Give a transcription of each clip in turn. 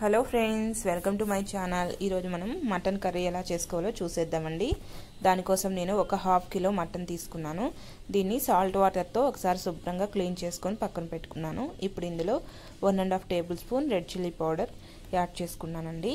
hello friends welcome to my channel ఈరోజు మనం mutton curry ఎలా చేసుకోవాలో చూసేద్దామండి దానికోసం నేను ఒక హాఫ్ కిలో మటన్ తీసుకున్నాను దీన్ని సాల్ట్ వాటర్తో ఒకసారి శుభ్రంగా క్లీన్ చేసుకొని పక్కన పెట్టుకున్నాను ఇప్పుడు ఇందులో one and half tablespoon red chilli powder add చేసుకున్నానండి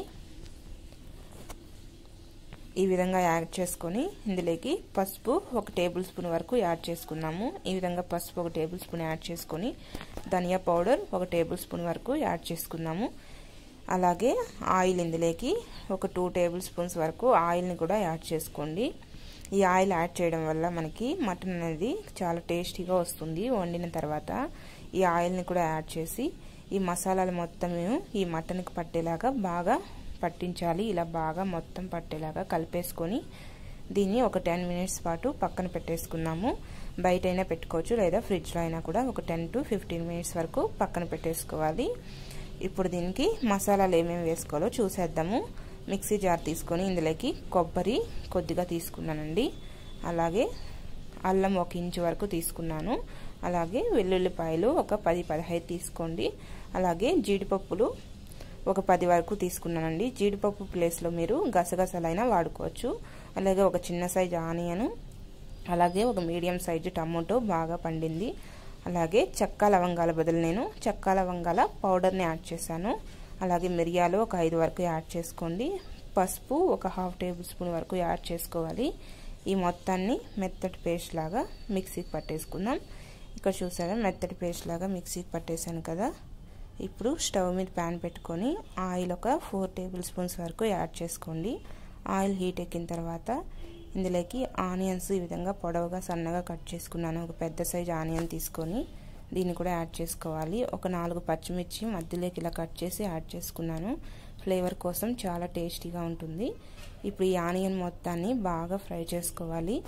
ఈ విధంగా యాడ్ చేసుకొని ఇందులోకి పసుపు ఒక టేబుల్ స్పూన్ వరకు యాడ్ చేసుకున్నాము ఈ విధంగా పసుపు ఒక టేబుల్ స్పూన్ యాడ్ చేసుకొని ధనియా పౌడర్ ఒక టేబుల్ స్పూన్ వరకు యాడ్ చేసుకున్నాము అలాగే ఆయిల్ ఇందులోకి ఒక టూ టేబుల్ స్పూన్స్ వరకు ఆయిల్ని కూడా యాడ్ చేసుకోండి ఈ ఆయిల్ యాడ్ చేయడం వల్ల మనకి మటన్ అనేది చాలా టేస్టీగా వస్తుంది వండిన తర్వాత ఈ ఆయిల్ని కూడా యాడ్ చేసి ఈ మసాలాలు మొత్తం ఈ మటన్కి పట్టేలాగా బాగా పట్టించాలి ఇలా బాగా మొత్తం పట్టేలాగా కలిపేసుకొని దీన్ని ఒక టెన్ మినిట్స్ పాటు పక్కన పెట్టేసుకుందాము బయట అయినా పెట్టుకోవచ్చు లేదా ఫ్రిడ్జ్లో అయినా కూడా ఒక టెన్ టు ఫిఫ్టీన్ మినిట్స్ వరకు పక్కన పెట్టేసుకోవాలి ఇప్పుడు దీనికి మసాలాలు ఏమేమి వేసుకోవాలో చూసేద్దాము మిక్సీ జార్ తీసుకొని ఇందులోకి కొబ్బరి కొద్దిగా తీసుకున్నానండి అలాగే అల్లం ఒక ఇంచు వరకు తీసుకున్నాను అలాగే వెల్లుల్లిపాయలు ఒక పది పదహైదు తీసుకోండి అలాగే జీడిపప్పులు ఒక పది వరకు తీసుకున్నానండి జీడిపప్పు ప్లేస్లో మీరు గసగసాలైనా వాడుకోవచ్చు అలాగే ఒక చిన్న సైజు ఆనియన్ అలాగే ఒక మీడియం సైజు టమోటో బాగా పండింది అలాగే చెక్క లవంగాల బదులు నేను చెక్క లవంగాల పౌడర్ని యాడ్ చేశాను అలాగే మిరియాలు ఒక ఐదు వరకు యాడ్ చేసుకోండి పసుపు ఒక హాఫ్ టేబుల్ స్పూన్ వరకు యాడ్ చేసుకోవాలి ఈ మొత్తాన్ని మెత్తటి పేస్ట్ లాగా మిక్సీకి పట్టేసుకుందాం ఇక్కడ చూసారా మెత్తటి పేస్ట్ లాగా మిక్సీకి పట్టేశాను కదా ఇప్పుడు స్టవ్ మీద ప్యాన్ పెట్టుకొని ఆయిల్ ఒక ఫోర్ టేబుల్ స్పూన్స్ వరకు యాడ్ చేసుకోండి ఆయిల్ హీట్ ఎక్కిన తర్వాత ఇందులోకి ఆనియన్స్ ఈ విధంగా పొడవుగా సన్నగా కట్ చేసుకున్నాను ఒక పెద్ద సైజ్ ఆనియన్ తీసుకొని దీన్ని కూడా యాడ్ చేసుకోవాలి ఒక నాలుగు పచ్చిమిర్చి మధ్యలోకి ఇలా కట్ చేసి యాడ్ చేసుకున్నాను ఫ్లేవర్ కోసం చాలా టేస్టీగా ఉంటుంది ఇప్పుడు ఈ ఆనియన్ మొత్తాన్ని బాగా ఫ్రై చేసుకోవాలి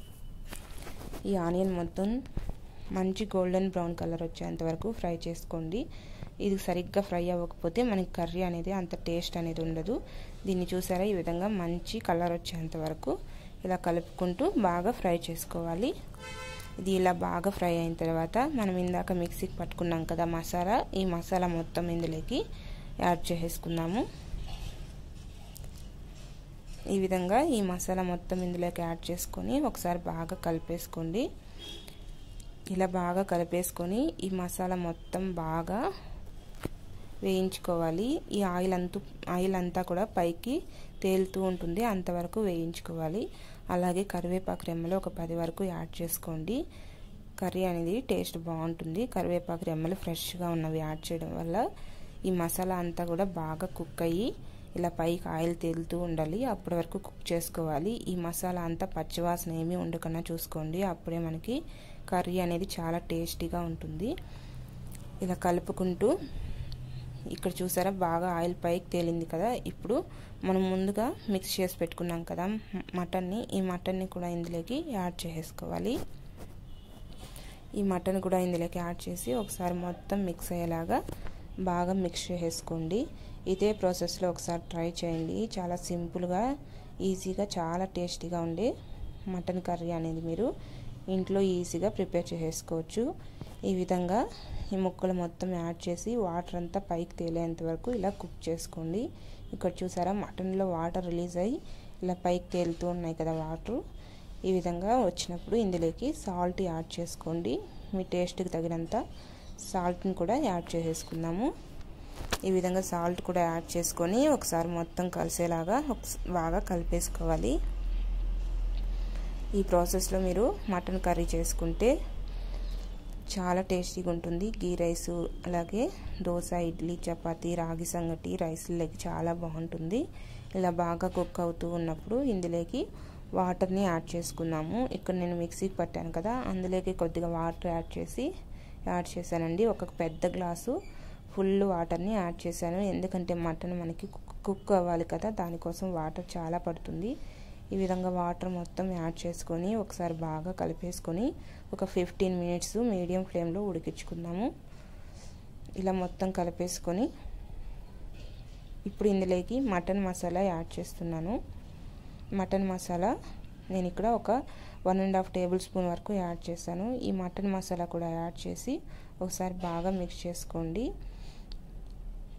ఈ ఆనియన్ మొత్తం మంచి గోల్డెన్ బ్రౌన్ కలర్ వచ్చేంత వరకు ఫ్రై చేసుకోండి ఇది సరిగ్గా ఫ్రై అవ్వకపోతే మనకి కర్రీ అనేది అంత టేస్ట్ అనేది ఉండదు దీన్ని చూసారా ఈ విధంగా మంచి కలర్ వచ్చేంత వరకు ఇలా కలుపుకుంటూ బాగా ఫ్రై చేసుకోవాలి ఇది ఇలా బాగా ఫ్రై అయిన తర్వాత మనం ఇందాక మిక్సీకి పట్టుకున్నాం కదా మసాలా ఈ మసాలా మొత్తం ఇందులోకి యాడ్ చేసేసుకుందాము ఈ విధంగా ఈ మసాలా మొత్తం ఇందులోకి యాడ్ చేసుకొని ఒకసారి బాగా కలిపేసుకోండి ఇలా బాగా కలిపేసుకొని ఈ మసాలా మొత్తం బాగా వేయించుకోవాలి ఈ ఆయిల్ అంతు ఆయిల్ అంతా కూడా పైకి తేలుతూ ఉంటుంది అంతవరకు వేయించుకోవాలి అలాగే కరివేపాకు రెమ్మలు ఒక పది వరకు యాడ్ చేసుకోండి కర్రీ అనేది టేస్ట్ బాగుంటుంది కరివేపాకు రెమ్మలు ఫ్రెష్గా ఉన్నవి యాడ్ చేయడం వల్ల ఈ మసాలా అంతా కూడా బాగా కుక్ అయ్యి ఇలా పైకి ఆయిల్ తేలుతూ ఉండాలి అప్పటి వరకు కుక్ చేసుకోవాలి ఈ మసాలా అంతా పచ్చివాసన ఏమీ ఉండకుండా చూసుకోండి అప్పుడే మనకి కర్రీ అనేది చాలా టేస్టీగా ఉంటుంది ఇలా కలుపుకుంటూ ఇక్కడ చూసారా బాగా ఆయిల్ పైకి తేలింది కదా ఇప్పుడు మనం ముందుగా మిక్స్ చేసి పెట్టుకున్నాం కదా మటన్ని ఈ మటన్ని కూడా ఇందులోకి యాడ్ చేసుకోవాలి ఈ మటన్ కూడా ఇందులోకి యాడ్ చేసి ఒకసారి మొత్తం మిక్స్ అయ్యేలాగా బాగా మిక్స్ చేసుకోండి ఇదే ప్రాసెస్లో ఒకసారి ట్రై చేయండి చాలా సింపుల్గా ఈజీగా చాలా టేస్టీగా ఉండే మటన్ కర్రీ అనేది మీరు ఇంట్లో ఈజీగా ప్రిపేర్ చేసుకోవచ్చు ఈ విధంగా ఈ ముక్కలు మొత్తం యాడ్ చేసి వాటర్ అంతా పైకి తేలేంత వరకు ఇలా కుక్ చేసుకోండి ఇక్కడ చూసారా మటన్లో వాటర్ రిలీజ్ అయ్యి ఇలా పైకి తేలుతూ ఉన్నాయి కదా వాటర్ ఈ విధంగా వచ్చినప్పుడు ఇందులోకి సాల్ట్ యాడ్ చేసుకోండి మీ టేస్ట్కి తగినంత సాల్ట్ని కూడా యాడ్ చేసేసుకుందాము ఈ విధంగా సాల్ట్ కూడా యాడ్ చేసుకొని ఒకసారి మొత్తం కలిసేలాగా బాగా కలిపేసుకోవాలి ఈ ప్రాసెస్లో మీరు మటన్ కర్రీ చేసుకుంటే చాలా టేస్టీగా ఉంటుంది గీ రైస్ అలాగే దోశ ఇడ్లీ చపాతీ రాగి సంగటి రైస్లకి చాలా బాగుంటుంది ఇలా బాగా కుక్ అవుతూ ఉన్నప్పుడు ఇందులోకి వాటర్ని యాడ్ చేసుకున్నాము ఇక్కడ నేను మిక్సీకి పట్టాను కదా అందులోకి కొద్దిగా వాటర్ యాడ్ చేసి యాడ్ చేశానండి ఒక పెద్ద గ్లాసు ఫుల్ వాటర్ని యాడ్ చేశాను ఎందుకంటే మటన్ మనకి కుక్ అవ్వాలి కదా దానికోసం వాటర్ చాలా పడుతుంది ఈ విధంగా వాటర్ మొత్తం యాడ్ చేసుకొని ఒకసారి బాగా కలిపేసుకొని ఒక ఫిఫ్టీన్ మినిట్స్ మీడియం ఫ్లేమ్లో ఉడికించుకుందాము ఇలా మొత్తం కలిపేసుకొని ఇప్పుడు ఇందులోకి మటన్ మసాలా యాడ్ చేస్తున్నాను మటన్ మసాలా నేను ఇక్కడ ఒక one and half tablespoon వరకు యాడ్ చేశాను ఈ మటన్ మసాలా కూడా యాడ్ చేసి ఒకసారి బాగా మిక్స్ చేసుకోండి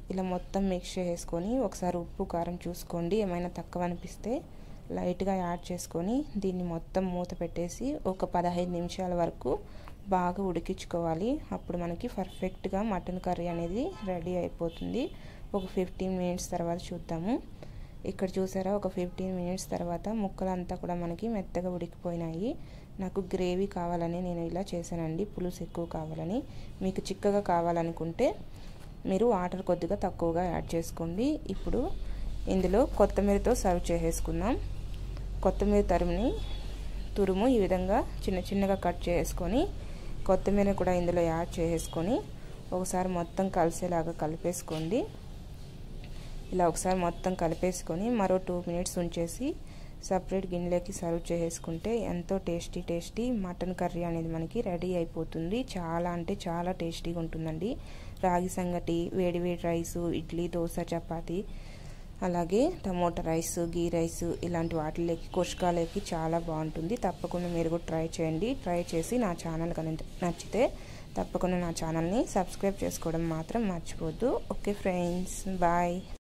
ఇలా మొత్తం మిక్స్ చేసుకొని ఒకసారి ఉప్పు కారం చూసుకోండి ఏమైనా తక్కువ అనిపిస్తే లైట్గా యాడ్ చేసుకొని దీన్ని మొత్తం మూత పెట్టేసి ఒక పదహైదు నిమిషాల వరకు బాగా ఉడికించుకోవాలి అప్పుడు మనకి పర్ఫెక్ట్గా మటన్ కర్రీ అనేది రెడీ అయిపోతుంది ఒక ఫిఫ్టీన్ మినిట్స్ తర్వాత చూద్దాము ఇక్కడ చూసారా ఒక ఫిఫ్టీన్ మినిట్స్ తర్వాత ముక్కలంతా కూడా మనకి మెత్తగా ఉడికిపోయినాయి నాకు గ్రేవీ కావాలని నేను ఇలా చేశానండి పులుసు ఎక్కువ కావాలని మీకు చిక్కగా కావాలనుకుంటే మీరు వాటర్ కొద్దిగా తక్కువగా యాడ్ చేసుకోండి ఇప్పుడు ఇందులో కొత్తిమీరతో సర్వ్ చేసేసుకుందాం కొత్తిమీర తరుముని తురుము ఈ విధంగా చిన్న చిన్నగా కట్ చేసుకొని కొత్తిమీర కూడా ఇందులో యాడ్ చేసేసుకొని ఒకసారి మొత్తం కలిసేలాగా కలిపేసుకోండి ఇలా ఒకసారి మొత్తం కలిపేసుకొని మరో టూ మినిట్స్ ఉంచేసి సపరేట్ గిన్నెలోకి సర్వ్ చేసుకుంటే ఎంతో టేస్టీ టేస్టీ మటన్ కర్రీ అనేది మనకి రెడీ అయిపోతుంది చాలా అంటే చాలా టేస్టీగా ఉంటుందండి రాగి సంగటి వేడి వేడి రైసు ఇడ్లీ దోశ చపాతి అలాగే టమోటా రైస్ గీ రైస్ ఇలాంటి వాటిలోకి కుష్కాలకి చాలా బాగుంటుంది తప్పకుండా మీరు కూడా ట్రై చేయండి ట్రై చేసి నా ఛానల్ కనుక నచ్చితే తప్పకుండా నా ఛానల్ని సబ్స్క్రైబ్ చేసుకోవడం మాత్రం మర్చిపోద్దు ఓకే ఫ్రెండ్స్ బాయ్